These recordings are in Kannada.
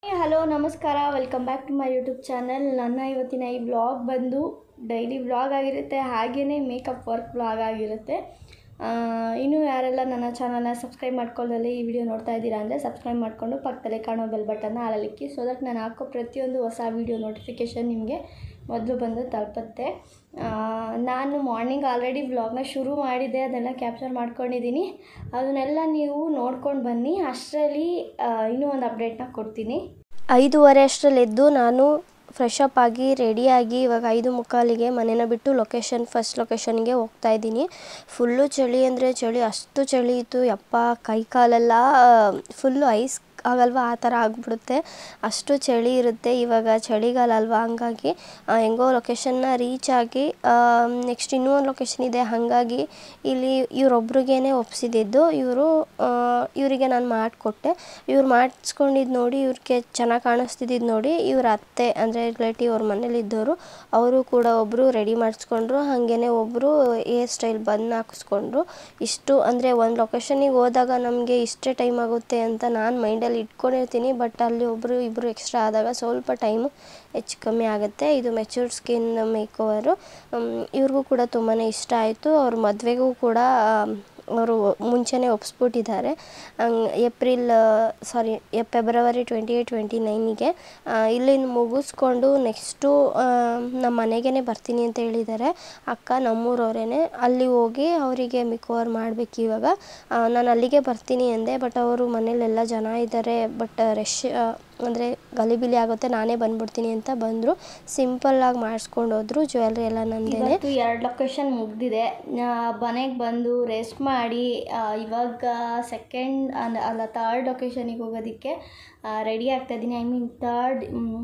ಹಲೋ ನಮಸ್ಕಾರ welcome back to my YouTube channel ನನ್ನ ಇವತ್ತಿನ ಈ ವ್ಲಾಗ್ ಬಂದು ಡೈಲಿ ವ್ಲಾಗ್ ಆಗಿರುತ್ತೆ ಹಾಗೆಯೇ ಮೇಕಪ್ ವರ್ಕ್ ವ್ಲಾಗ್ ಆಗಿರುತ್ತೆ ಆ, ಇನ್ನೂ ಯಾರೆಲ್ಲ ನನ್ನ ಚಾನಲ್ನ ಸಬ್ಸ್ಕ್ರೈಬ್ ಮಾಡ್ಕೊಳ್ಳದಲ್ಲಿ ಈ ವಿಡಿಯೋ ನೋಡ್ತಾ ಇದ್ದೀರಾ ಅಂದರೆ ಸಬ್ಸ್ಕ್ರೈಬ್ ಮಾಡಿಕೊಂಡು ಪಕ್ಕದಲ್ಲೇ ಕಾಣೋ ಬೆಲ್ ಬಟನ್ನ ಅಳಲಿಕ್ಕಿ ಸೊ ದಟ್ ನಾನು ಹಾಕೋ ಪ್ರತಿಯೊಂದು ಹೊಸ ವಿಡಿಯೋ ನೋಟಿಫಿಕೇಷನ್ ನಿಮಗೆ ಮೊದಲು ಬಂದು ತಲುಪುತ್ತೆ ಆ, ನಾನು ಮಾರ್ನಿಂಗ್ ಆಲ್ರೆಡಿ ವ್ಲಾಗ್ನ ಶುರು ಮಾಡಿದ್ದೆ ಅದೆಲ್ಲ ಕ್ಯಾಪ್ಚರ್ ಮಾಡ್ಕೊಂಡಿದ್ದೀನಿ ಅದನ್ನೆಲ್ಲ ನೀವು ನೋಡ್ಕೊಂಡು ಬನ್ನಿ ಅಷ್ಟರಲ್ಲಿ ಆ, ಇನ್ನೂ ಒಂದು ಅಪ್ಡೇಟ್ನ ಕೊಡ್ತೀನಿ ಐದೂವರೆ ಅಷ್ಟರಲ್ಲಿ ಎದ್ದು ನಾನು ಫ್ರೆಶ್ ಅಪ್ ಆಗಿ ರೆಡಿಯಾಗಿ ಇವಾಗ ಐದು ಮುಕ್ಕಾಲಿಗೆ ಮನೇನ ಬಿಟ್ಟು ಲೊಕೇಶನ್ ಫಸ್ಟ್ ಲೊಕೇಶನ್ಗೆ ಹೋಗ್ತಾ ಇದ್ದೀನಿ ಫುಲ್ಲು ಚಳಿ ಅಂದರೆ ಚಳಿ ಅಷ್ಟು ಚಳಿ ಇತ್ತು ಯಪ್ಪ ಕೈ ಕಾಲೆಲ್ಲ ಫುಲ್ಲು ಐಸ್ ಆಗಲ್ವಾ ಆ ಥರ ಆಗಿಬಿಡುತ್ತೆ ಅಷ್ಟು ಚಳಿ ಇರುತ್ತೆ ಇವಾಗ ಚಳಿಗಾಲ ಅಲ್ವಾ ಹಂಗಾಗಿ ಆ, ಹೆಂಗೋ ಲೊಕೇಶನ್ನ ರೀಚ್ ಆಗಿ ನೆಕ್ಸ್ಟ್ ಇನ್ನೂ ಒಂದು ಲೊಕೇಶನ್ ಇದೆ ಹಾಗಾಗಿ ಇಲ್ಲಿ ಇವರೊಬ್ರಿಗೇನೆ ಒಪ್ಸಿದ್ದು ಇವರು ಇವರಿಗೆ ನಾನು ಮಾಡಿಕೊಟ್ಟೆ ಇವ್ರು ಮಾಡಿಸ್ಕೊಂಡಿದ್ದು ನೋಡಿ ಇವ್ರಿಗೆ ಚೆನ್ನಾಗಿ ಕಾಣಿಸ್ತಿದ್ದು ನೋಡಿ ಇವ್ರ ಅತ್ತೆ ಅಂದರೆ ರಿಲೇಟಿವ್ ಅವ್ರ ಮನೇಲಿದ್ದವರು ಅವರು ಕೂಡ ಒಬ್ಬರು ರೆಡಿ ಮಾಡಿಸ್ಕೊಂಡ್ರು ಹಾಗೇನೆ ಒಬ್ಬರು ಹೇರ್ ಸ್ಟೈಲ್ ಬನ್ ಹಾಕಿಸ್ಕೊಂಡ್ರು ಇಷ್ಟು ಅಂದರೆ ಒಂದು ಲೊಕೇಶನಿಗೆ ಹೋದಾಗ ನಮಗೆ ಇಷ್ಟೇ ಟೈಮ್ ಆಗುತ್ತೆ ಅಂತ ನಾನು ಮೈಂಡಲ್ಲಿ ಇಟ್ಕೊಂಡಿರ್ತೀನಿ ಬಟ್ ಅಲ್ಲಿ ಒಬ್ಬರು ಇಬ್ಬರು ಎಕ್ಸ್ಟ್ರಾ ಆದಾಗ ಸ್ವಲ್ಪ ಟೈಮು ಹೆಚ್ಚು ಕಮ್ಮಿ ಆಗುತ್ತೆ ಇದು ಮೆಚೂರ್ಡ್ ಸ್ಕಿನ್ ಮೇಕ್ ಓವರು ಇವ್ರಿಗೂ ಕೂಡ ತುಂಬಾ ಇಷ್ಟ ಆಯಿತು ಅವ್ರ ಮದುವೆಗೂ ಕೂಡ ಅವರು ಮುಂಚೆನೇ ಒಪ್ಸ್ಬಿಟ್ಟಿದ್ದಾರೆ April sorry February twenty eight twenty ನೈನಿಗೆ ಇಲ್ಲಿಂದ ಮುಗಿಸ್ಕೊಂಡು ನೆಕ್ಸ್ಟು ನಮ್ಮ ಮನೆಗೇ ಬರ್ತೀನಿ ಅಂತ ಹೇಳಿದ್ದಾರೆ ಅಕ್ಕ ನಮ್ಮೂರವರೇ ಅಲ್ಲಿ ಹೋಗಿ ಅವರಿಗೆ ಮಿಕೋವರ್ ಮಾಡಬೇಕು ಇವಾಗ ನಾನು ಅಲ್ಲಿಗೆ ಬರ್ತೀನಿ ಅಂದೆ ಬಟ್ ಅವರು ಮನೇಲೆಲ್ಲ ಜನ ಇದ್ದಾರೆ ಬಟ್ ರಶ್ ಅಂದರೆ ಗಲಿಬಿಲಿ ಆಗುತ್ತೆ ನಾನೇ ಬಂದ್ಬಿಡ್ತೀನಿ ಅಂತ ಬಂದರು ಸಿಂಪಲ್ಲಾಗಿ ಮಾಡಿಸ್ಕೊಂಡು ಹೋದ್ರು ಜ್ಯುವೆಲ್ರಿ ಎಲ್ಲ ನಂದೇನೆ ಇವತ್ತು ಎರಡು ಲೊಕೇಶನ್ ಮುಗ್ದಿದೆ ಮನೆಗೆ ಬಂದು ರೆಸ್ಟ್ ಮಾಡಿ ಆ, ಇವಾಗ ಸೆಕೆಂಡ್ ಅಲ್ಲ ತರ್ಡ್ ಲೊಕೇಶನಿಗೆ ಹೋಗೋದಕ್ಕೆ ರೆಡಿ ಆಗ್ತಾ ಇದ್ದೀನಿ ಐ ಮೀನ್ ತರ್ಡ್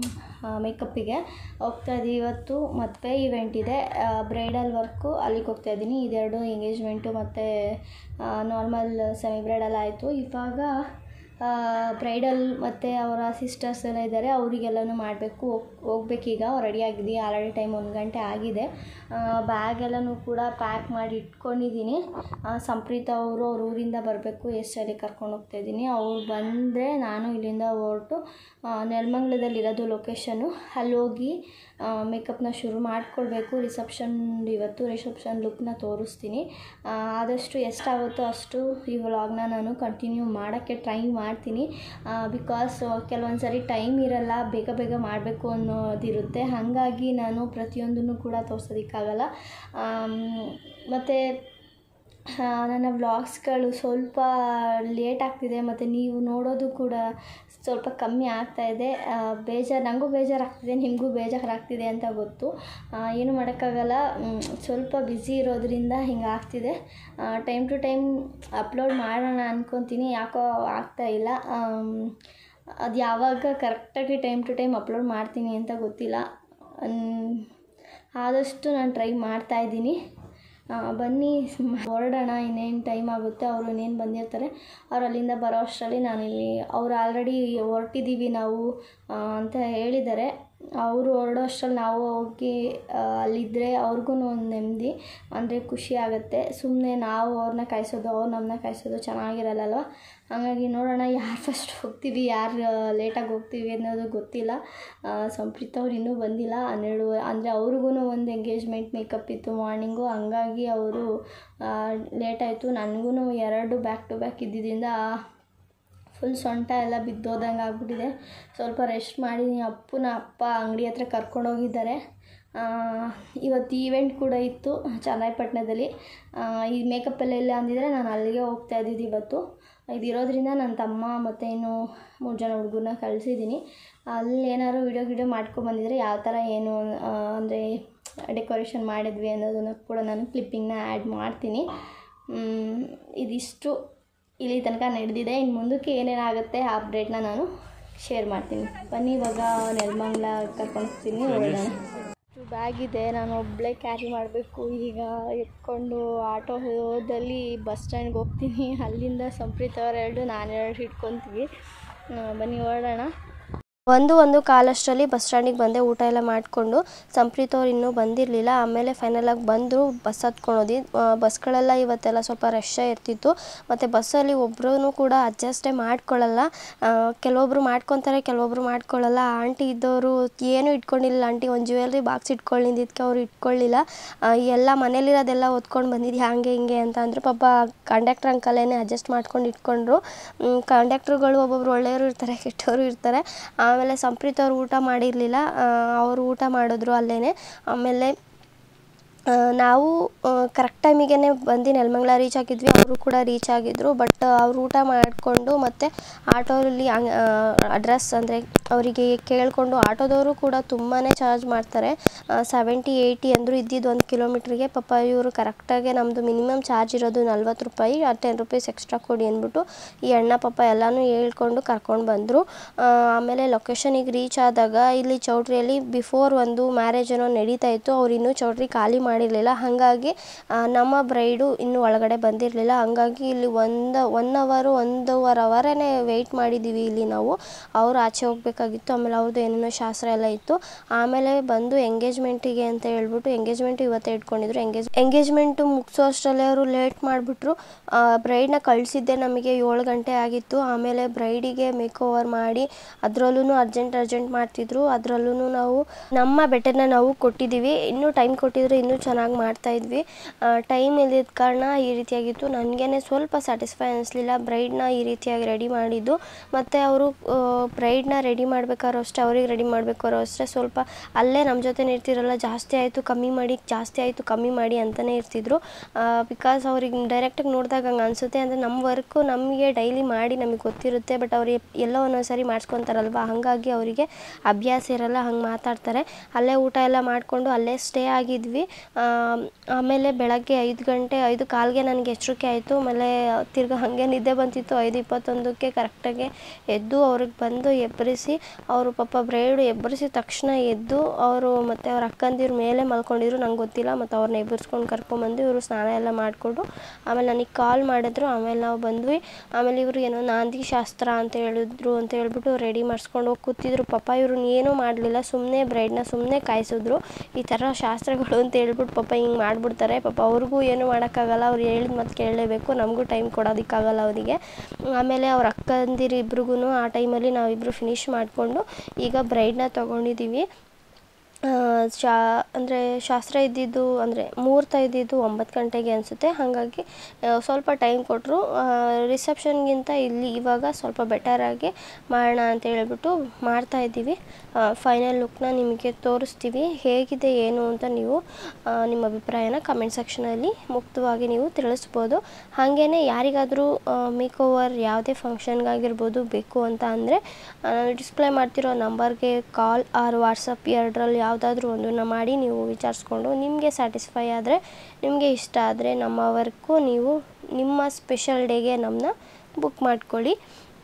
ಮೇಕಪ್ಪಿಗೆ ಹೋಗ್ತಾ ಇದ್ದೀವಿ ಇವತ್ತು ಮದುವೆ ಇವೆಂಟ್ ಇದೆ ಬ್ರೈಡಲ್ ವರ್ಕು ಅಲ್ಲಿಗೆ ಹೋಗ್ತಾ ಇದ್ದೀನಿ ಇದೆರಡು ಎಂಗೇಜ್ಮೆಂಟು ಮತ್ತು ನಾರ್ಮಲ್ ಸೆಮಿ ಬ್ರೈಡಲ್ ಆಯಿತು ಇವಾಗ ಬ್ರೈಡಲ್ ಮತ್ತು ಅವರ ಸಿಸ್ಟರ್ಸ್ ಎಲ್ಲ ಇದ್ದಾರೆ ಅವರಿಗೆಲ್ಲನೂ ಮಾಡಬೇಕು ಹೋಗ್ಬೇಕೀಗ ರೆಡಿ ಆಗಿದ್ದೀವಿ ಆಲ್ರೆಡಿ ಟೈಮ್ ಒಂದು ಗಂಟೆ ಆಗಿದೆ ಬ್ಯಾಗ್ ಎಲ್ಲನೂ ಕೂಡ ಪ್ಯಾಕ್ ಮಾಡಿ ಇಟ್ಕೊಂಡಿದ್ದೀನಿ ಆ, ಸಂಪ್ರೀತ ಅವರು ಅವ್ರ ಊರಿಂದ ಬರಬೇಕು ಎಷ್ಟಲ್ಲಿ ಕರ್ಕೊಂಡು ಹೋಗ್ತಾ ಇದ್ದೀನಿ ಅವ್ರು ಬಂದರೆ ನಾನು ಇಲ್ಲಿಂದ ಹೊರಟು ನೆಲಮಂಗ್ಲದಲ್ಲಿರೋದು ಲೊಕೇಶನ್ನು ಅಲ್ಲಿ ಹೋಗಿ ಮೇಕಪ್ನ ಶುರು ಮಾಡಿಕೊಳ್ಬೇಕು ರಿಸೆಪ್ಷನ್ ಇವತ್ತು ರಿಸೆಪ್ಷನ್ ಲುಕ್ನ ತೋರಿಸ್ತೀನಿ ಆ, ಆದಷ್ಟು ಎಷ್ಟಾಗುತ್ತೋ ಅಷ್ಟು ಈ ವ್ಲಾಗ್ನ ನಾನು ಕಂಟಿನ್ಯೂ ಮಾಡೋಕ್ಕೆ ಟ್ರೈ ಮಾಡ್ತೀನಿ ಬಿಕಾಸ್ ಕೆಲವೊಂದು ಸರಿ ಟೈಮ್ ಇರಲ್ಲ ಬೇಗ ಬೇಗ ಮಾಡಬೇಕು ಅನ್ನೋದಿರುತ್ತೆ ಹಾಗಾಗಿ ನಾನು ಪ್ರತಿಯೊಂದನ್ನು ಕೂಡ ತೋರ್ಸೋದಕ್ಕಾಗಲ್ಲ ಮತ್ತು ಆ, ನನ್ನ ವ್ಲಾಗ್ಸ್ಗಳು ಸ್ವಲ್ಪ ಲೇಟ್ ಆಗ್ತಿದೆ ಮತ್ತು ನೀವು ನೋಡೋದು ಕೂಡ ಸ್ವಲ್ಪ ಕಮ್ಮಿ ಆಗ್ತಾ ಇದೆ ಆ, ಬೇಜಾರು ನನಗೂ ಬೇಜಾರಾಗ್ತಿದೆ ನಿಮಗೂ ಬೇಜಾರಾಗ್ತಿದೆ ಅಂತ ಗೊತ್ತು ಆ, ಏನು ಮಾಡೋಕ್ಕಾಗಲ್ಲ ಮ್, ಸ್ವಲ್ಪ ಬ್ಯುಸಿ ಇರೋದ್ರಿಂದ ಹಿಂಗೆ ಆಗ್ತಿದೆ ಟೈಮ್ ಟು ಟೈಮ್ ಅಪ್ಲೋಡ್ ಮಾಡೋಣ ಅಂದ್ಕೊತೀನಿ ಯಾಕೋ ಆಗ್ತಾ ಇಲ್ಲ ಅದು ಯಾವಾಗ ಕರೆಕ್ಟಾಗಿ ಟೈಮ್ ಟು ಟೈಮ್ ಅಪ್ಲೋಡ್ ಮಾಡ್ತೀನಿ ಅಂತ ಗೊತ್ತಿಲ್ಲ ಅನ್- ಆದಷ್ಟು ನಾನು ಟ್ರೈ ಮಾಡ್ತಾಯಿದ್ದೀನಿ ಬನ್ನಿ ಹೊರಡೋಣ ಇನ್ನೇನು ಟೈಮ್ ಆಗುತ್ತೆ ಅವರು ಇನ್ನೇನು ಬಂದಿರ್ತಾರೆ ಅವ್ರು ಅಲ್ಲಿಂದ ಬರೋ ಅಷ್ಟರಲ್ಲಿ ನಾನಿಲ್ಲಿ ಅವ್ರು ಆಲ್ರೆಡಿ ಹೊರಟಿದ್ದೀವಿ ನಾವು ಆ, ಅಂತ ಹೇಳಿದ್ದಾರೆ ಅವರು ಹೊರಡೋ ಅಷ್ಟರಲ್ಲಿ ನಾವು ಹೋಗಿ ಆ, ಅಲ್ಲಿದ್ದರೆ ಅವ್ರಿಗೂ ಒಂದು ನೆಮ್ಮದಿ ಅಂದರೆ ಖುಷಿ ಆಗುತ್ತೆ ಸುಮ್ಮನೆ ನಾವು ಅವ್ರನ್ನ ಕಾಯಿಸೋದು ಅವ್ರು ನಮ್ಮನ್ನ ಕಾಯಿಸೋದು ಚೆನ್ನಾಗಿರಲ್ಲಲ್ವ ಹಾಗಾಗಿ ನೋಡೋಣ ಯಾರು ಫಸ್ಟ್ ಹೋಗ್ತೀವಿ ಯಾರು ಲೇಟಾಗಿ ಹೋಗ್ತೀವಿ ಅನ್ನೋದು ಗೊತ್ತಿಲ್ಲ ಆ, ಸಂಪ್ರೀತ್ ಅವ್ರು ಇನ್ನೂ ಬಂದಿಲ್ಲ ಹನ್ನೆರಡು ಅಂದರೆ ಅವ್ರಿಗೂ ಒಂದು ಎಂಗೇಜ್ಮೆಂಟ್ ಮೇಕಪ್ ಇತ್ತು ಮಾರ್ನಿಂಗು ಹಂಗಾಗಿ ಅವರು ಲೇಟ್ ಆಯಿತು ನನಗೂ ಎರಡು ಬ್ಯಾಕ್ ಟು ಬ್ಯಾಕ್ ಇದ್ದಿದ್ದರಿಂದ ಫುಲ್ ಸೊಂಟ ಎಲ್ಲ ಬಿದ್ದೋದಂಗೆ ಆಗ್ಬಿಟ್ಟಿದೆ ಸ್ವಲ್ಪ ರೆಸ್ಟ್ ಮಾಡಿದ್ದೀನಿ ಅಪ್ಪನ ಅಪ್ಪ ಅಂಗಡಿ ಹತ್ರ ಕರ್ಕೊಂಡೋಗಿದ್ದಾರೆ ಇವತ್ತು ಈವೆಂಟ್ ಕೂಡ ಇತ್ತು ಚನ್ನರಾಯಪಟ್ಟಣದಲ್ಲಿ ಈ ಮೇಕಪ್ಪಲ್ಲಿ ಎಲ್ಲ ಅಂದಿದ್ರೆ ನಾನು ಅಲ್ಲಿಗೆ ಹೋಗ್ತಾ ಇದ್ದಿದ್ದು ಇವತ್ತು ಇದಿರೋದ್ರಿಂದ ನನ್ನ ತಮ್ಮ ಮತ್ತು ಇನ್ನು ಮೂರು ಜನ ಹುಡುಗರನ್ನ ಕಳಿಸಿದ್ದೀನಿ ಅಲ್ಲಿ ಏನಾದ್ರು ವಿಡಿಯೋ ಗಿಡಿಯೋ ಮಾಡ್ಕೊಂಬಂದಿದ್ರೆ ಯಾವ ಥರ ಏನು ಅಂದರೆ ಡೆಕೋರೇಷನ್ ಮಾಡಿದ್ವಿ ಅನ್ನೋದನ್ನು ಕೂಡ ನಾನು ಕ್ಲಿಪ್ಪಿಂಗ್ನ ಆ್ಯಡ್ ಮಾಡ್ತೀನಿ ಮ್, ಇದಿಷ್ಟು ಇಲ್ಲಿ ತನಕ ನಡೆದಿದೆ ಇನ್ನು ಮುಂದಕ್ಕೆ ಏನೇನಾಗುತ್ತೆ ಆ ಅಪ್ಡೇಟ್ನ ನಾನು ಶೇರ್ ಮಾಡ್ತೀನಿ ಬನ್ನಿ ಇವಾಗ ನೆಲಮಂಗ್ಲ ಕರ್ಕೊಂಡು ಹೋಗ್ತೀನಿ ಹೊರಡೋಣ ಬ್ಯಾಗ್ ಇದೆ ನಾನು ಒಬ್ಬಳೇ ಕ್ಯಾರಿ ಮಾಡಬೇಕು ಈಗ ಎತ್ಕೊಂಡು ಆಟೋದಲ್ಲಿ ಬಸ್ ಸ್ಟ್ಯಾಂಡ್ಗೆ ಹೋಗ್ತೀನಿ ಅಲ್ಲಿಂದ ಸಂಪ್ರೀತ್ ಅವರೆರಡು ನಾನೆರಡು ಹಿಡ್ಕೊತೀವಿ ಆ, ಬನ್ನಿ ಹೊರಡೋಣ ಒಂದು ಒಂದು ಕಾಲಷ್ಟರಲ್ಲಿ ಬಸ್ ಸ್ಟ್ಯಾಂಡಿಗೆ ಬಂದೆ ಊಟ ಎಲ್ಲ ಮಾಡಿಕೊಂಡು ಸಂಪ್ರೀತ್ ಅವ್ರು ಇನ್ನೂ ಬಂದಿರಲಿಲ್ಲ ಆಮೇಲೆ ಫೈನಲಾಗಿ ಬಂದರು ಬಸ್ ಹತ್ಕೊಂಡೋದ್ವಿ ಬಸ್ಗಳೆಲ್ಲ ಇವತ್ತೆಲ್ಲ ಸ್ವಲ್ಪ ರಶ್ ಇರ್ತಿತ್ತು ಮತ್ತು ಬಸ್ಸಲ್ಲಿ ಒಬ್ಬರೂ ಕೂಡ ಅಡ್ಜಸ್ಟೇ ಮಾಡ್ಕೊಳ್ಳಲ್ಲ ಆ, ಕೆಲವೊಬ್ರು ಮಾಡ್ಕೊತಾರೆ ಕೆಲವೊಬ್ರು ಮಾಡ್ಕೊಳ್ಳಲ್ಲ ಆಂಟಿ ಇದ್ದವರು ಏನೂ ಇಟ್ಕೊಂಡಿಲ್ಲ ಆಂಟಿ ಒಂದು ಜ್ಯುವೆಲ್ರಿ ಬಾಕ್ಸ್ ಇಟ್ಕೊಳ್ಳಿದ್ದಕ್ಕೆ ಅವ್ರು ಇಟ್ಕೊಳ್ಳಿಲ್ಲ ಆ, ಎಲ್ಲ ಮನೇಲಿರೋದೆಲ್ಲ ಹೊತ್ಕೊಂಡು ಬಂದಿದ್ದು ಹಾಗೆ ಹಿಂಗೆ ಅಂತ ಅಂದರು ಪಾಪ ಕಂಡಕ್ಟ್ರ್ ಅಂಕಲೇನೆ ಅಡ್ಜಸ್ಟ್ ಮಾಡ್ಕೊಂಡು ಇಟ್ಕೊಂಡ್ರು ಕಂಡಕ್ಟ್ರುಗಳು ಒಬ್ಬೊಬ್ರು ಒಳ್ಳೆಯವರು ಇರ್ತಾರೆ ಕೆಟ್ಟವರು ಇರ್ತಾರೆ ಆಮೇಲೆ ಸಂಪ್ರೀತ್ ಅವ್ರು ಊಟ ಮಾಡಿರಲಿಲ್ಲ ಅವರು ಊಟ ಮಾಡಿದ್ರು ಅಲ್ಲೇ ಆಮೇಲೆ ಆ, ನಾವು ಕರೆಕ್ಟ್ ಟೈಮಿಗೆ ಬಂದು ನೆಲಮಂಗ್ಲ ರೀಚ್ ಆಗಿದ್ವಿ ಅವರು ಕೂಡ ರೀಚ್ ಆಗಿದ್ದರು ಬಟ್ ಅವ್ರು ಊಟ ಮಾಡಿಕೊಂಡು ಮತ್ತು ಆಟೋದಲ್ಲಿ ಅಡ್ರೆಸ್ ಅಂದರೆ ಅವರಿಗೆ ಕೇಳಿಕೊಂಡು ಆಟೋದವರು ಕೂಡ ತುಂಬಾ ಚಾರ್ಜ್ ಮಾಡ್ತಾರೆ ಸೆವೆಂಟಿ ಏಯ್ಟಿ ಅಂದರು ಇದ್ದಿದ್ದು ಒಂದು ಕಿಲೋಮೀಟ್ರಿಗೆ ಪಾಪ ಇವರು ಕರೆಕ್ಟಾಗಿ ನಮ್ಮದು ಮಿನಿಮಮ್ ಚಾರ್ಜ್ ಇರೋದು ನಲ್ವತ್ತು ರೂಪಾಯಿ ಟೆನ್ ರುಪೀಸ್ ಎಕ್ಸ್ಟ್ರಾ ಕೊಡಿ ಅಂದ್ಬಿಟ್ಟು ಈ ಅಣ್ಣ ಪಾಪ ಎಲ್ಲನೂ ಹೇಳ್ಕೊಂಡು ಕರ್ಕೊಂಡು ಬಂದರು ಆಮೇಲೆ ಲೊಕೇಶನಿಗೆ ರೀಚ್ ಆದಾಗ ಇಲ್ಲಿ ಚೌಟ್ರಿಯಲ್ಲಿ ಬಿಫೋರ್ ಒಂದು ಮ್ಯಾರೇಜ್ ಏನೋ ನಡೀತಾ ಇತ್ತು ಅವ್ರು ಇನ್ನೂ ಚೌಟ್ರಿ ಖಾಲಿ ಮಾಡಿರಲಿಲ್ಲ ಹಾಗಾಗಿ ಆ, ನಮ್ಮ ಬ್ರೈಡು ಇನ್ನೂ ಒಳಗಡೆ ಬಂದಿರಲಿಲ್ಲ ಹಾಗಾಗಿ ಇಲ್ಲಿ ಒಂದು ಒನ್ ಅವರು ಒಂದೂವರೆ ಅವರೇ ವೆಯ್ಟ್ ಮಾಡಿದ್ದೀವಿ ಇಲ್ಲಿ ನಾವು ಅವರು ಆಚೆ ಹೋಗಬೇಕಾಗಿತ್ತು ಆಮೇಲೆ ಅವ್ರದ್ದು ಏನೇನೋ ಶಾಸ್ತ್ರ ಎಲ್ಲ ಇತ್ತು ಆಮೇಲೆ ಬಂದು ಎಂಗೇಜ್ಮೆಂಟಿಗೆ ಅಂತ ಹೇಳ್ಬಿಟ್ಟು ಎಂಗೇಜ್ಮೆಂಟ್ ಇವತ್ತೇ ಇಟ್ಕೊಂಡಿದ್ರು ಎಂಗೇಜ್ ಎಂಗೇಜ್ಮೆಂಟು ಮುಗಿಸೋ ಅಷ್ಟರಲ್ಲೇ ಅವರು ಲೇಟ್ ಮಾಡಿಬಿಟ್ರು ಬ್ರೈಡ್ನ ಕಳಿಸಿದ್ದೆ ನಮಗೆ ಏಳು ಗಂಟೆ ಆಗಿತ್ತು ಆಮೇಲೆ ಬ್ರೈಡಿಗೆ ಮೇಕ್ ಓವರ್ ಮಾಡಿ ಅದರಲ್ಲೂ ಅರ್ಜೆಂಟ್ ಅರ್ಜೆಂಟ್ ಮಾಡ್ತಿದ್ರು ಅದರಲ್ಲೂ ನಾವು ನಮ್ಮ ಬೆಟರ್ನ ನಾವು ಕೊಟ್ಟಿದ್ದೀವಿ ಇನ್ನೂ ಟೈಮ್ ಕೊಟ್ಟಿದ್ರೆ ಇನ್ನೂ ಚೆನ್ನಾಗಿ ಮಾಡ್ತಾಯಿದ್ವಿ ಟೈಮ್ ಇಲ್ಲದ ಕಾರಣ ಈ ರೀತಿಯಾಗಿತ್ತು ನನಗೇ ಸ್ವಲ್ಪ ಸ್ಯಾಟಿಸ್ಫೈ ಅನ್ನಿಸ್ಲಿಲ್ಲ ಬ್ರೈಡ್ನ ಈ ರೀತಿಯಾಗಿ ರೆಡಿ ಮಾಡಿದ್ದು ಮತ್ತು ಅವರು ಬ್ರೈಡ್ನ ರೆಡಿ ಮಾಡ್ಬೇಕಾದ್ರೂ ಅಷ್ಟೇ ಅವ್ರಿಗೆ ರೆಡಿ ಮಾಡ್ಬೇಕಾದ್ರೂ ಅಷ್ಟೇ ಸ್ವಲ್ಪ ಅಲ್ಲೇ ನಮ್ಮ ಜೊತೆ ಇರ್ತಿರಲ್ಲ ಜಾಸ್ತಿ ಆಯಿತು ಕಮ್ಮಿ ಮಾಡಿ ಜಾಸ್ತಿ ಆಯಿತು ಕಮ್ಮಿ ಮಾಡಿ ಅಂತಲೇ ಇರ್ತಿದ್ರು ಬಿಕಾಸ್ ಅವ್ರಿಗೆ ಡೈರೆಕ್ಟಾಗಿ ನೋಡಿದಾಗ ಹಂಗೆ ಅನಿಸುತ್ತೆ ಅಂದರೆ ನಮ್ಮ ವರ್ಕು ನಮಗೆ ಡೈಲಿ ಮಾಡಿ ನಮಗೆ ಗೊತ್ತಿರುತ್ತೆ ಬಟ್ ಅವ್ರು ಎಲ್ಲೋ ಒಂದೊಂದು ಸರಿ ಮಾಡಿಸ್ಕೊತಾರಲ್ವ ಹಾಗಾಗಿ ಅವರಿಗೆ ಅಭ್ಯಾಸ ಇರಲ್ಲ ಹಂಗೆ ಮಾತಾಡ್ತಾರೆ ಅಲ್ಲೇ ಊಟ ಎಲ್ಲ ಮಾಡಿಕೊಂಡು ಅಲ್ಲೇ ಸ್ಟೇ ಆಗಿದ್ವಿ ಆ, ಆಮೇಲೆ ಬೆಳಗ್ಗೆ ಐದು ಗಂಟೆ ಐದು ಕಾಲ್ಗೆ ನನಗೆ ಎಚ್ಚರಿಕೆ ಆಯಿತು ಆಮೇಲೆ ತಿರ್ಗಾ ಹಾಗೆ ನಿದ್ದೆ ಬಂತಿತ್ತು ಐದು ಇಪ್ಪತ್ತೊಂದಕ್ಕೆ ಕರೆಕ್ಟಾಗಿ ಎದ್ದು ಅವ್ರಿಗೆ ಬಂದು ಎಬ್ಬರಿಸಿ ಅವರು ಪಾಪ ಬ್ರೈಡು ಎಬ್ಬರಿಸಿದ ತಕ್ಷಣ ಎದ್ದು ಅವರು ಮತ್ತು ಅವ್ರ ಅಕ್ಕಂದಿರು ಮೇಲೆ ಮಲ್ಕೊಂಡಿದ್ರು ನಂಗೆ ಗೊತ್ತಿಲ್ಲ ಮತ್ತು ಅವ್ರನ್ನ ಎಬ್ಬರಿಸ್ಕೊಂಡು ಕರ್ಕೊಂಬಂದು ಇವರು ಸ್ನಾನ ಎಲ್ಲ ಮಾಡಿಕೊಂಡು ಆಮೇಲೆ ನನಗೆ ಕಾಲ್ ಮಾಡಿದ್ರು ಆಮೇಲೆ ನಾವು ಬಂದ್ವಿ ಆಮೇಲೆ ಇವರು ಏನೋ ನಾಂದಿ ಶಾಸ್ತ್ರ ಅಂತ ಹೇಳಿದ್ರು ಅಂತ ಹೇಳ್ಬಿಟ್ಟು ರೆಡಿ ಮಾಡಿಸ್ಕೊಂಡು ಹೋಗಿ ಕೂತಿದ್ರು ಪಾಪ ಇವ್ರು ಏನೂ ಮಾಡಲಿಲ್ಲ ಸುಮ್ಮನೆ ಬ್ರೈಡ್ನ ಸುಮ್ಮನೆ ಕಾಯಿಸಿದ್ರು ಈ ಥರ ಶಾಸ್ತ್ರಗಳು ಅಂತ ಹೇಳ್ಬಿಟ್ಟು ಪಾಪ ಹಿಂಗೆ ಮಾಡಿಬಿಡ್ತಾರೆ ಪಾಪ ಅವ್ರಿಗೂ ಏನೂ ಮಾಡೋಕ್ಕಾಗಲ್ಲ ಅವ್ರು ಹೇಳಿದ ಮತ್ತು ಕೇಳಲೇಬೇಕು ನಮಗೂ ಟೈಮ್ ಕೊಡೋದಕ್ಕಾಗಲ್ಲ ಅವರಿಗೆ ಆಮೇಲೆ ಅವ್ರ ಅಕ್ಕಂದಿರು ಇಬ್ರಿಗೂ ಆ ಟೈಮಲ್ಲಿ ನಾವಿಬ್ಬರು ಫಿನಿಶ್ ಮಾಡಿಕೊಂಡು ಈಗ ಬ್ರೈಡ್ನ ತೊಗೊಂಡಿದ್ದೀವಿ ಆ, ಶಾ ಅಂದರೆ ಶಾಸ್ತ್ರ ಇದ್ದಿದ್ದು ಅಂದರೆ ಮುಹೂರ್ತ ಇದ್ದಿದ್ದು ಒಂಬತ್ತು ಗಂಟೆಗೆ ಅನಿಸುತ್ತೆ ಹಾಗಾಗಿ ಆ, ಸ್ವಲ್ಪ ಟೈಮ್ ಕೊಟ್ಟರು ರಿಸೆಪ್ಷನ್ಗಿಂತ ಇಲ್ಲಿ ಇವಾಗ ಸ್ವಲ್ಪ ಬೆಟರಾಗಿ ಮಾಡೋಣ ಅಂತ ಹೇಳ್ಬಿಟ್ಟು ಮಾಡ್ತಾ ಇದ್ದೀವಿ ಫೈನಲ್ ಲುಕ್ನ ನಿಮಗೆ ತೋರಿಸ್ತೀವಿ ಹೇಗಿದೆ ಏನು ಅಂತ ನೀವು ಆ, ನಿಮ್ಮ ಅಭಿಪ್ರಾಯನ ಕಮೆಂಟ್ ಸೆಕ್ಷನಲ್ಲಿ ಮುಕ್ತವಾಗಿ ನೀವು ತಿಳಿಸ್ಬೋದು ಹಾಗೆಯೇ ಯಾರಿಗಾದರೂ ಮೇಕ್ ಓವರ್ ಯಾವುದೇ ಫಂಕ್ಷನ್ಗಾಗಿರ್ಬೋದು ಬೇಕು ಅಂತ ಅಂದರೆ ನಾನು ಡಿಸ್ಪ್ಲೇ ಮಾಡ್ತಿರೋ ನಂಬರ್ಗೆ ಕಾಲ್ ಆರ್ ವಾಟ್ಸಪ್ ಎರಡರಲ್ಲಿ ಯಾವುದಾದ್ರೂ ಒಂದನ್ನು ಮಾಡಿ ನೀವು ವಿಚಾರಿಸ್ಕೊಂಡು ನಿಮಗೆ ಸ್ಯಾಟಿಸ್ಫೈ ಆದರೆ ನಿಮಗೆ ಇಷ್ಟ ಆದರೆ ನಮ್ಮ ವರ್ಕು ನೀವು ನಿಮ್ಮ ಸ್ಪೆಷಲ್ ಡೇಗೆ ನಮ್ಮನ್ನ ಬುಕ್ ಮಾಡ್ಕೊಳ್ಳಿ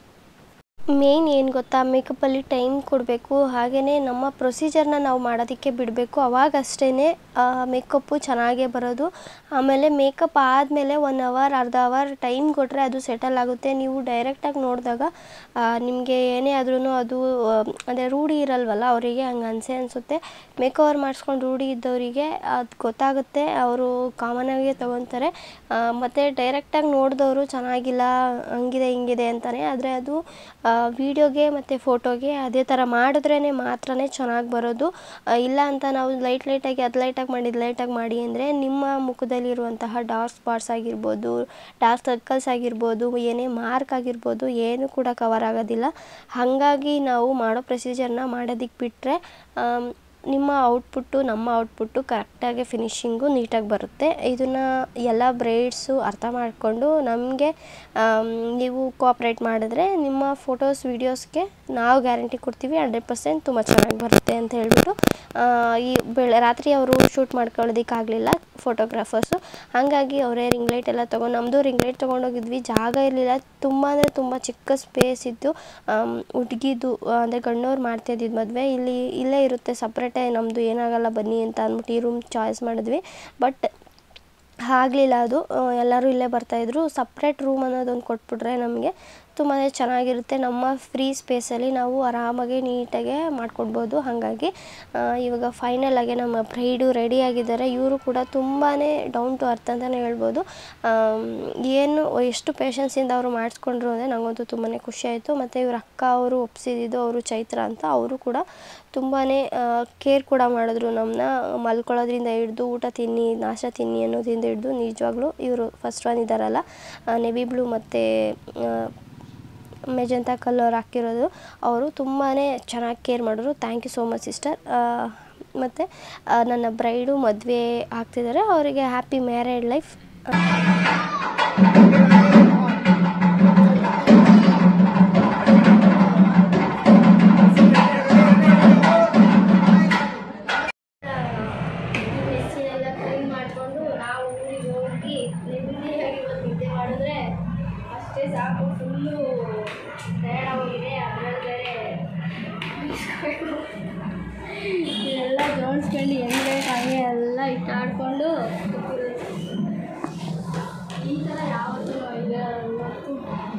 ಮೇಯ್ನ್ ಏನು ಗೊತ್ತಾ ಮೇಕಪ್ಪಲ್ಲಿ ಟೈಮ್ ಕೊಡಬೇಕು ಹಾಗೆಯೇ ನಮ್ಮ ಪ್ರೊಸೀಜರ್ನ ನಾವು ಮಾಡೋದಕ್ಕೆ ಬಿಡಬೇಕು ಅವಾಗಷ್ಟೇ ಮೇಕಪ್ಪು ಚೆನ್ನಾಗೇ ಬರೋದು ಆಮೇಲೆ ಮೇಕಪ್ ಆದಮೇಲೆ ಒನ್ ಅವರ್ ಅರ್ಧ ಅವರ್ ಟೈಮ್ ಕೊಟ್ಟರೆ ಅದು ಸೆಟಲ್ ಆಗುತ್ತೆ ನೀವು ಡೈರೆಕ್ಟಾಗಿ ನೋಡಿದಾಗ ನಿಮಗೆ ಏನೇ ಆದ್ರೂ ಅದು ಅಂದರೆ ರೂಢಿ ಇರಲ್ವಲ್ಲ ಅವರಿಗೆ ಹಂಗೆ ಅನಿಸೆ ಅನಿಸುತ್ತೆ ಮೇಕ್ ಓವರ್ ಮಾಡಿಸ್ಕೊಂಡು ರೂಢಿ ಇದ್ದವರಿಗೆ ಅದು ಗೊತ್ತಾಗುತ್ತೆ ಅವರು ಕಾಮನಾಗೆ ತೊಗೊತಾರೆ ಮತ್ತು ಡೈರೆಕ್ಟಾಗಿ ನೋಡಿದವರು ಚೆನ್ನಾಗಿಲ್ಲ ಹಂಗಿದೆ ಹಿಂಗಿದೆ ಅಂತಾನೆ ಆದರೆ ಅದು ವೀಡಿಯೋಗೆ ಮತ್ತು ಫೋಟೋಗೆ ಅದೇ ಥರ ಮಾಡಿದ್ರೇ ಮಾತ್ರ ಚೆನ್ನಾಗಿ ಬರೋದು ಆ, ಇಲ್ಲ ಅಂತ ನಾವು ಲೈಟ್ ಲೈಟಾಗಿ ಅದು ಲೈಟಾಗಿ ಮಾಡಿ ಇದು ಲೈಟಾಗಿ ಮಾಡಿ ಅಂದರೆ ನಿಮ್ಮ ಮುಖದಲ್ಲಿರುವಂತಹ ಡಾರ್ಕ್ ಸ್ಪಾಟ್ಸ್ ಆಗಿರ್ಬೋದು ಡಾರ್ಕ್ ಸರ್ಕಲ್ಸ್ ಆಗಿರ್ಬೋದು ಏನೇ ಮಾರ್ಕ್ ಆಗಿರ್ಬೋದು ಏನು ಕೂಡ ಕವರ್ ಆಗೋದಿಲ್ಲ ಹಾಗಾಗಿ ನಾವು ಮಾಡೋ ಪ್ರೊಸೀಜರ್ನ ಮಾಡೋದಕ್ಕೆ ಬಿಟ್ಟರೆ ನಿಮ್ಮ ಔಟ್ಪುಟ್ಟು ನಮ್ಮ ಔಟ್ಪುಟ್ಟು ಕರೆಕ್ಟಾಗಿ ಫಿನಿಶಿಂಗು ನೀಟಾಗಿ ಬರುತ್ತೆ ಇದನ್ನು ಎಲ್ಲ ಬ್ರೈಡ್ಸು ಅರ್ಥ ಮಾಡಿಕೊಂಡು ನಮಗೆ ನೀವು ಕೋಆಪ್ರೇಟ್ ಮಾಡಿದ್ರೆ ನಿಮ್ಮ ಫೋಟೋಸ್ ವೀಡಿಯೋಸ್ಗೆ ನಾವು ಗ್ಯಾರಂಟಿ ಕೊಡ್ತೀವಿ ಹಂಡ್ರೆಡ್ ಪರ್ಸೆಂಟ್ ತುಂಬ ಚೆನ್ನಾಗಿ ಬರುತ್ತೆ ಅಂತ ಹೇಳ್ಬಿಟ್ಟು ಆ, ಈ ಬೆಳೆ ರಾತ್ರಿ ಅವರು ಶೂಟ್ ಮಾಡ್ಕೊಳ್ಳೋದಕ್ಕಾಗಲಿಲ್ಲ ಫೋಟೋಗ್ರಾಫರ್ಸು ಹಾಗಾಗಿ ಅವರೇ ರಿಂಗ್ ಲೈಟ್ ಎಲ್ಲ ತೊಗೊಂಡು ನಮ್ಮದು ರಿಂಗ್ ಲೈಟ್ ತೊಗೊಂಡೋಗಿದ್ವಿ ಜಾಗ ಇರಲಿಲ್ಲ ತುಂಬ ಅಂದರೆ ತುಂಬ ಚಿಕ್ಕ ಸ್ಪೇಸ್ ಇತ್ತು ಹುಡುಗಿದು ಅಂದರೆ ಗಂಡವ್ರು ಮಾಡ್ತಾ ಇದ್ದಿದ್ದು ಮದುವೆ ಇಲ್ಲಿ ಇಲ್ಲೇ ಇರುತ್ತೆ ಸಪ್ರೇಟೇ ನಮ್ಮದು ಏನಾಗಲ್ಲ ಬನ್ನಿ ಅಂತ ಅಂದ್ಬಿಟ್ಟು ಈ ರೂಮ್ ಚಾಯ್ಸ್ ಮಾಡಿದ್ವಿ ಬಟ್ ಆಗಲಿಲ್ಲ ಅದು ಆ, ಎಲ್ಲರೂ ಇಲ್ಲೇ ಬರ್ತಾಯಿದ್ರು ಸಪ್ರೇಟ್ ರೂಮ್ ಅನ್ನೋದೊಂದು ಕೊಟ್ಬಿಟ್ರೆ ನಮಗೆ ತುಂಬಾ ಚೆನ್ನಾಗಿರುತ್ತೆ ನಮ್ಮ ಫ್ರೀ ಸ್ಪೇಸಲ್ಲಿ ನಾವು ಆರಾಮಾಗಿ ನೀಟಾಗೆ ಮಾಡ್ಕೊಡ್ಬೋದು ಹಾಗಾಗಿ ಆ, ಇವಾಗ ಫೈನಲಾಗಿ ನಮ್ಮ ಬ್ರೈಡು ರೆಡಿ ಆಗಿದ್ದಾರೆ ಇವರು ಕೂಡ ತುಂಬಾ ಡೌನ್ ಟು ಅರ್ತ್ ಅಂತಲೇ ಹೇಳ್ಬೋದು ಆಮ್, ಏನು ಎಷ್ಟು ಪೇಷನ್ಸಿಂದ ಅವರು ಮಾಡಿಸ್ಕೊಂಡ್ರು ಅಂದರೆ ನನಗಂತೂ ತುಂಬಾ ಖುಷಿ ಆಯಿತು ಮತ್ತು ಇವ್ರ ಅಕ್ಕ ಅವರು ಒಪ್ಸಿದ್ದು ಅವರು ಚೈತ್ರ ಅಂತ ಅವರು ಕೂಡ ತುಂಬಾ ಕೇರ್ ಕೂಡ ಮಾಡಿದ್ರು ನಮ್ಮನ್ನ ಮಲ್ಕೊಳ್ಳೋದ್ರಿಂದ ಹಿಡ್ದು ಊಟ ತಿನ್ನಿ ನಾಷ್ಟ ತಿನ್ನಿ ಅನ್ನೋದ್ರಿಂದ ಹಿಡ್ದು ನಿಜವಾಗ್ಲೂ ಇವರು ಫಸ್ಟ್ ಒನ್ ಇದ್ದಾರಲ್ಲ ನೆವಿ ಬ್ಲೂ ಮತ್ತು ಮೆಜಂತಾ ಕಲರ್ ಹಾಕಿರೋದು ಅವರು ತುಂಬಾ ಚೆನ್ನಾಗಿ ಕೇರ್ ಮಾಡಿದ್ರು thank you so much sister ಮತ್ತು ನನ್ನ ಬ್ರೈಡು ಮದುವೆ ಆಗ್ತಿದ್ದಾರೆ ಅವರಿಗೆ ಹ್ಯಾಪಿ ಮ್ಯಾರೇಡ್ ಲೈಫ್ ಮೆಸ್ಸಿನೆಲ್ಲ ಕ್ಲೀನ್ ಮಾಡಿಕೊಂಡು ನಾವು ಊರಿಗೆ ಹೋಗಿ ನೆಮ್ಮದಿಯಾಗಿ ಇವತ್ತು ನಿದ್ದೆ ಮಾಡಿದ್ರೆ ಅಷ್ಟೇ ಸಾಕು ಫುಲ್ಲು ಟಯರ್ಡ್ ಆಗೋಗಿದೆ ಅದರಲ್ಲಿ ಬೇರೆ ಎಲ್ಲ ಜೋಡಿಸ್ಕೊಂಡು ಹೆಂಗೆ ಬೇಕು ಹಂಗೆ ಎಲ್ಲ ಇಟ್ಟಾಡ್ಕೊಂಡು ಈ ಥರ ಯಾವತ್ತೂ ಇಲ್ಲ ಇವತ್ತು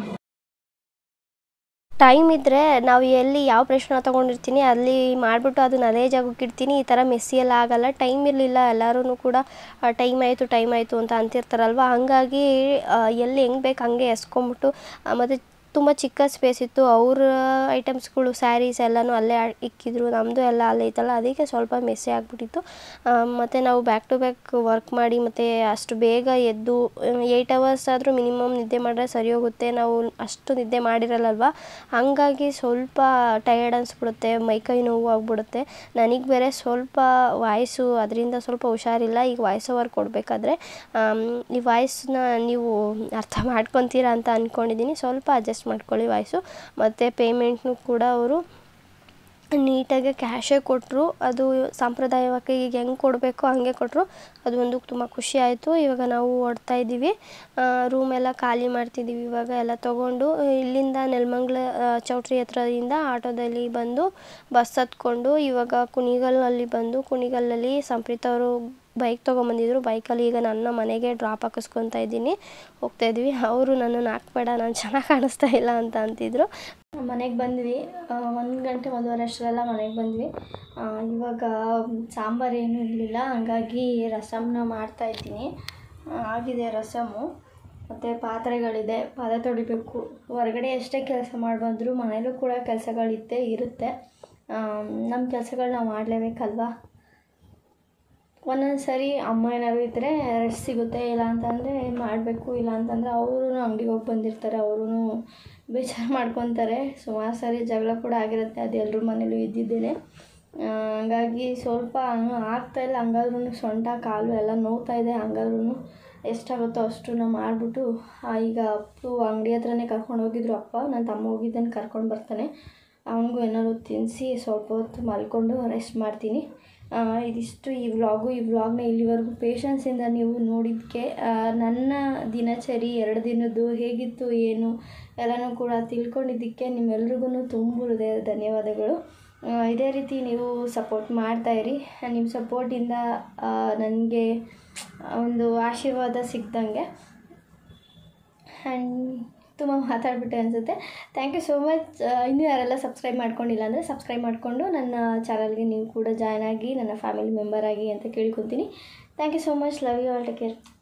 ಟೈಮ್ ಇದ್ದರೆ ನಾವು ಎಲ್ಲಿ ಯಾವ ಪ್ರಶ್ನೆ ತೊಗೊಂಡಿರ್ತೀನಿ ಅಲ್ಲಿ ಮಾಡಿಬಿಟ್ಟು ಅದನ್ನ ಅದೇ ಜಾಗಕ್ಕೆ ಇಡ್ತೀನಿ ಈ ಥರ ಮೆಸ್ಸಿ ಎಲ್ಲ ಆಗಲ್ಲ ಟೈಮ್ ಇರಲಿಲ್ಲ ಎಲ್ಲರೂ ಕೂಡ ಟೈಮ್ ಆಯಿತು ಟೈಮ್ ಆಯಿತು ಅಂತ ಅಂತಿರ್ತಾರಲ್ವ ಹಾಗಾಗಿ ಆ, ಎಲ್ಲಿ ಹೆಂಗೆ ಬೇಕು ಹಂಗೆ ಎಸ್ಕೊಂಬಿಟ್ಟು ಮತ್ತು ತುಂಬ ಚಿಕ್ಕ ಸ್ಪೇಸ್ ಇತ್ತು ಅವ್ರ ಐಟಮ್ಸ್ಗಳು ಸ್ಯಾರೀಸ್ ಎಲ್ಲನೂ ಅಲ್ಲೇ ಆ- ಇಕ್ಕಿದ್ರು ನಮ್ಮದು ಎಲ್ಲ ಅಲ್ಲೇ ಇತ್ತಲ್ಲ ಅದಕ್ಕೆ ಸ್ವಲ್ಪ ಮೆಸ್ಸಿ ಆಗಿಬಿಟ್ಟಿತ್ತು ಮತ್ತು ನಾವು ಬ್ಯಾಕ್ ಟು ಬ್ಯಾಕ್ ವರ್ಕ್ ಮಾಡಿ ಮತ್ತು ಅಷ್ಟು ಬೇಗ ಎದ್ದು ಏಯ್ಟ್ ಅವರ್ಸ್ ಆದರೂ ಮಿನಿಮಮ್ ನಿದ್ದೆ ಮಾಡಿದ್ರೆ ಸರಿ ಹೋಗುತ್ತೆ ನಾವು ಅಷ್ಟು ನಿದ್ದೆ ಮಾಡಿರಲ್ಲಲ್ವ ಹಾಗಾಗಿ ಸ್ವಲ್ಪ ಟಯರ್ಡ್ ಅನಿಸ್ಬಿಡುತ್ತೆ ಮೈಕೈ ನೋವು ಆಗ್ಬಿಡುತ್ತೆ ನನಗೆ ಬೇರೆ ಸ್ವಲ್ಪ ವಾಯ್ಸು ಅದರಿಂದ ಸ್ವಲ್ಪ ಹುಷಾರಿಲ್ಲ ಈಗ ವಾಯ್ಸ್ ಓವರ್ ಕೊಡಬೇಕಾದ್ರೆ ಈ ವಾಯ್ಸ್ನ ನೀವು ಅರ್ಥ ಮಾಡ್ಕೊತೀರಾ ಅಂತ ಅಂದ್ಕೊಂಡಿದ್ದೀನಿ ಸ್ವಲ್ಪ ಅಡ್ಜಸ್ಟ್ ಮಾಡ್ಕೊಳ್ಳಿ ವಾಯ್ಸು ಮತ್ತು ಪೇಮೆಂಟ್ನು ಕೂಡ ಅವರು ನೀಟಾಗಿ ಕ್ಯಾಶೇ ಕೊಟ್ಟರು ಅದು ಸಾಂಪ್ರದಾಯಿಕವಾಗಿ ಈಗ ಹೆಂಗೆ ಕೊಡಬೇಕು ಹಂಗೆ ಕೊಟ್ಟರು ಅದು ಒಂದು ತುಂಬ ಖುಷಿ ಆಯಿತು ಇವಾಗ ನಾವು ಓಡ್ತಾ ಇದ್ದೀವಿ ರೂಮ್ ಎಲ್ಲ ಖಾಲಿ ಮಾಡ್ತಿದ್ದೀವಿ ಇವಾಗ ಎಲ್ಲ ತೊಗೊಂಡು ಇಲ್ಲಿಂದ ನೆಲಮಂಗ್ಲ ಆ, ಚೌಟ್ರಿ ಹತ್ರದಿಂದ ಆಟೋದಲ್ಲಿ ಬಂದು ಬಸ್ ಹತ್ಕೊಂಡು ಇವಾಗ ಕುಣಿಗಲ್ನಲ್ಲಿ ಬಂದು ಕುಣಿಗಲ್ಲಲ್ಲಿ ಸಂಪ್ರೀತ್ ಅವರು ಬೈಕ್ ತೊಗೊಂಬಂದಿದ್ರು ಬೈಕಲ್ಲಿ ಈಗ ನನ್ನ ಮನೆಗೆ ಡ್ರಾಪ್ ಹಾಕಿಸ್ಕೊತಾ ಇದ್ದೀನಿ ಹೋಗ್ತಾ ಇದ್ವಿ ಅವರು ನನ್ನನ್ನು ಹಾಕ್ಬೇಡ ನಾನು ಚೆನ್ನಾಗಿ ಕಾಣಿಸ್ತಾ ಇಲ್ಲ ಅಂತ ಅಂತಿದ್ರು ಮನೆಗೆ ಬಂದ್ವಿ ಒಂದು ಗಂಟೆ ಒಂದೂವರೆ ಅಷ್ಟರೆಲ್ಲ ಮನೆಗೆ ಬಂದ್ವಿ ಆ, ಇವಾಗ ಸಾಂಬಾರು ಏನೂ ಇರಲಿಲ್ಲ ಹಂಗಾಗಿ ರಸಮ್ನ ಮಾಡ್ತಾ ಇದ್ದೀನಿ ಆ, ಆಗಿದೆ ರಸಮ್ಮು ಮತ್ತು ಪಾತ್ರೆಗಳಿದೆ ಪಾತ್ರೆ ತೊಳಿಬೇಕು ಹೊರಗಡೆ ಎಷ್ಟೇ ಕೆಲಸ ಮಾಡಿ ಬಂದರೂ ಮನೇಲೂ ಕೂಡ ಕೆಲಸಗಳಿದ್ದೇ ಇರುತ್ತೆ ನಮ್ಮ ಕೆಲಸಗಳು ನಾವು ಮಾಡಲೇಬೇಕಲ್ವಾ ಒಂದೊಂದು ಸರಿ ಅಮ್ಮ ಏನಾದ್ರು ಇದ್ದರೆ ರೆಸ್ಟ್ ಸಿಗುತ್ತೆ ಇಲ್ಲ ಅಂತಂದರೆ ಮಾಡಬೇಕು ಇಲ್ಲ ಅಂತಂದರೆ ಅವರು ಅಂಗಡಿಗೆ ಹೋಗಿ ಬಂದಿರ್ತಾರೆ ಅವರು ಬೇಜಾರು ಮಾಡ್ಕೊತಾರೆ ಸುಮಾರು ಸರಿ ಜಗಳ ಕೂಡ ಆಗಿರುತ್ತೆ ಅದು ಎಲ್ಲರ ಮನೇಲೂ ಇದ್ದಿದ್ದೇನೆ ಆ, ಹಂಗಾಗಿ ಸ್ವಲ್ಪ ಹಂಗೆ ಆಗ್ತಾಯಿಲ್ಲ ಹಂಗಾದ್ರೂ ಸೊಂಟ ಕಾಲು ಎಲ್ಲ ನೋವ್ತಾ ಇದೆ ಹಂಗಾದ್ರೂ ಎಷ್ಟಾಗುತ್ತೋ ಅಷ್ಟು ಮಾಡಿಬಿಟ್ಟು ಈಗ ಅಪ್ಪು ಅಂಗಡಿ ಹತ್ರನೇ ಕರ್ಕೊಂಡು ಹೋಗಿದ್ರು ಅಪ್ಪ ನನ್ನ ತಮ್ಮ ಹೋಗಿದ್ದನ್ನು ಕರ್ಕೊಂಡು ಬರ್ತಾನೆ ಅವನಿಗೂ ಏನಾದ್ರು ತಿನ್ನಿಸಿ ಸ್ವಲ್ಪ ಹೊತ್ತು ಮಲ್ಕೊಂಡು ರೆಸ್ಟ್ ಮಾಡ್ತೀನಿ ಆ, ಇದಿಷ್ಟು ಈ ವ್ಲಾಗು ಈ ವ್ಲಾಗ್ನ ಇಲ್ಲಿವರೆಗೂ ಪೇಷನ್ಸಿಂದ ನೀವು ನೋಡಿದ್ದಕ್ಕೆ ಆ, ನನ್ನ ದಿನಚರಿ ಎರಡು ದಿನದ್ದು ಹೇಗಿತ್ತು ಏನು ಎಲ್ಲನೂ ಕೂಡ ತಿಳ್ಕೊಂಡಿದ್ದಕ್ಕೆ ನಿಮ್ಮೆಲ್ರಿಗೂ ತುಂಬ ಹೃದಯ ಧನ್ಯವಾದಗಳು ಆ, ಇದೇ ರೀತಿ ನೀವು ಸಪೋರ್ಟ್ ಮಾಡ್ತಾಯಿರಿ ನಿಮ್ಮ ಸಪೋರ್ಟಿಂದ ನನಗೆ ಒಂದು ಆಶೀರ್ವಾದ ಸಿಕ್ದಂಗೆ ಆ್ಯಂಡ್ ತುಂಬ ಮಾತಾಡ್ಬಿಟ್ಟೆ ಅನಿಸುತ್ತೆ ಥ್ಯಾಂಕ್ ಯು ಸೋ ಮಚ್ ಇನ್ನೂ ಯಾರೆಲ್ಲ ಸಬ್ಸ್ಕ್ರೈಬ್ ಮಾಡ್ಕೊಂಡಿಲ್ಲ ಅಂದರೆ ಸಬ್ಸ್ಕ್ರೈಬ್ ಮಾಡಿಕೊಂಡು ನನ್ನ ಚಾನಲ್ಗೆ ನೀವು ಕೂಡ ಜಾಯ್ನ್ ಆಗಿ ನನ್ನ ಫ್ಯಾಮಿಲಿ ಮೆಂಬರ್ ಆಗಿ ಅಂತ ಕೇಳ್ಕೊತೀನಿ thank you so much love you all take care